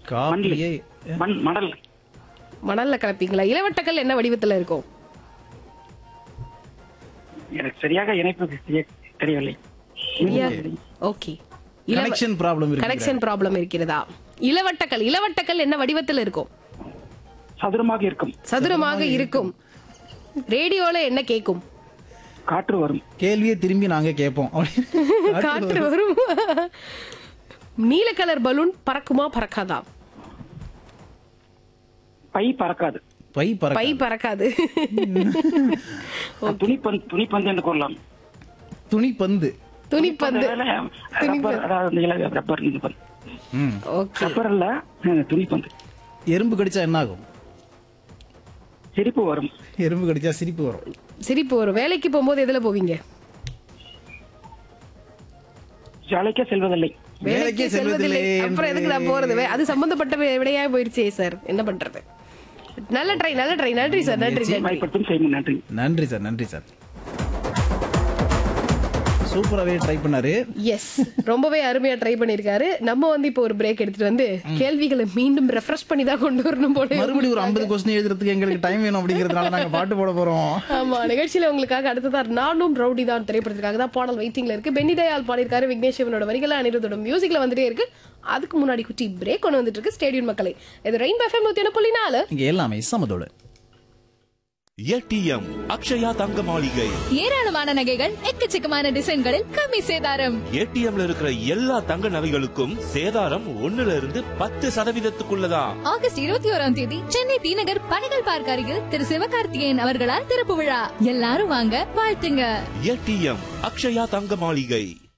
காப்பியை மண் மணல் மணல்ல கலப்பீங்களா இளவட்டக்கல் என்ன வடிவத்துல இருக்கும் எனக்கு சரியாக இணைப்பு தெரிய- தெரியவில்லை ஓகே கனெக்ஷன் ப்ராப்ளம் இருக்கு கனெக்ஷன் ப்ராப்ளம் இருக்கிறதா இளவட்டக்கல் இளவட்டக்கல் என்ன வடிவத்தில் இருக்கும் சதுரமாக இருக்கும் சதுரமாக இருக்கும் ரேடியோல என்ன கேக்கும் காற்று வரும் கேள்வியை திரும்பி நாங்க கேட்போம் காற்று வரும் நீல கலர் பலூன் பறக்குமா பறக்காதா பை பறக்காது பை பறக்க பை பறக்காது துணிப்பந்து துணிப்பந்து என்று கூறலாம் துணி பந்து துணிப்பந்து ரப்பர் அதாவது இல- ரப்பர் இது பந்து. ம். ஓகே ரப்பர் அல்ல அஹ், துணிப்பந்து எறும்பு கடிச்சா என்ன ஆகும் சிரிப்பு வரும் எறும்பு கடிச்சா சிரிப்பு வரும் சிரிப்பு வரும் வேலைக்கு போகும்போது எதுல போவீங்க ஜாலிக்கே செல்வதில்லை வேலைக்கே செல்வதில்லை அப்புறம் எதுக்கு நான் போறது வே- அது சம்பந்தப்பட்ட வி- விடையா போயிருச்சே சார் என்ன பண்றது நல்ல ட்ரை நல்ல ட்ரை நன்றி சார் நன்றி நன்றி பயன்படுத்தும் செய்யும் நன்றி நன்றி சார் நன்றி சார் சூப்பராகவே ட்ரை பண்ணாரு எஸ் ரொம்பவே அருமையா ட்ரை பண்ணிருக்காரு நம்ம வந்து இப்போ ஒரு பிரேக் எடுத்துட்டு வந்து கேள்விகளை மீண்டும் ரெஃப்ரெஷ் பண்ணி தான் கொண்டு வரணும் போல மறுபடியும் ஒரு ஐம்பது கொஸ்டின் எழுதுறதுக்கு எங்களுக்கு டைம் வேணும் அப்படிங்கிறதுனால நாங்க பாட்டு போட போறோம் ஆமா நிகழ்ச்சியில உங்களுக்காக அடுத்ததா நானும் ரவுடி தான் திரைப்படத்துக்காக தான் பாடல் வெயிட்டிங்ல இருக்கு பென்னி தயால் பாடியிருக்காரு விக்னேஷ் சிவனோட வரிகளை அனிருத்தோட மியூசிக்ல வந்துட்டே இருக்கு அதுக்கு முன்னாடி குட்டி பிரேக் கொண்டு வந்துட்டு இருக்கு ஸ்டேடியம் மக்களே இது ரெயின் எஃப்எம் நூத்தி ஒன்று புள்ளி நாலு இங்க எல்லாமே சமதோடு ஏடிஎம் அக்ஷயா தங்க மாளிகை ஏராளமான நகைகள் எக்கச்சக்கமான டிசைன்களில் கம்மி சேதாரம் ஏடிஎம்ல இருக்கிற எல்லா தங்க நகைகளுக்கும் சேதாரம் ஒண்ணுல இருந்து பத்து சதவீதத்துக்குள்ளதான் ஆகஸ்ட் இருபத்தி ஓராம் தேதி சென்னை தீநகர் பணிகள் பார்க் அருகில் திரு சிவகார்த்திகேயன் அவர்களால் திறப்பு விழா எல்லாரும் வாங்க வாழ்த்துங்க ஏடிஎம் அக்ஷயா தங்க மாளிகை